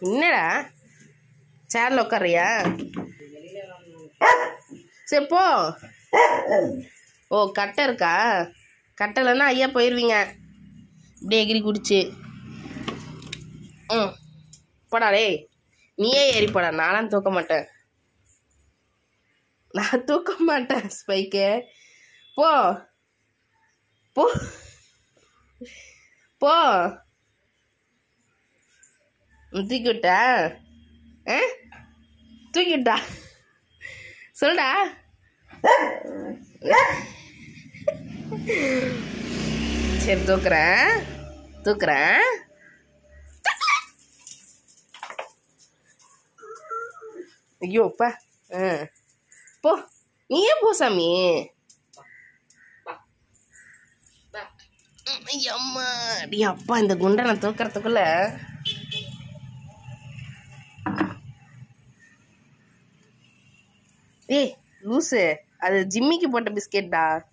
என்னடா சேர்ல உட்காரியா சரி போ ஓ கட்டை இருக்கா கட்டை இல்லைன்னா ஐயா போயிடுவீங்க இப்படியே எகிரி குடிச்சு ம் போடா டேய் நீயே ஏறி போடா நானும் தூக்க மாட்டேன் நான் தூக்க மாட்டேன் ஸ்பைக்கு போ போ போ ம், தூக்கி விட்டா ஆ தூக்கி விட்டா சொல்டா சரி தூக்குறேன் தூக்குறேன் ஐயோ அப்பா ஆ போ நீயே போ சாமி அம்மா அடி அப்பா இந்த குண்டை நான் தூக்கறதுக்குள்ள ஏய் லூசு அது ஜிம்மிக்கு போட்ட பிஸ்கெட்டா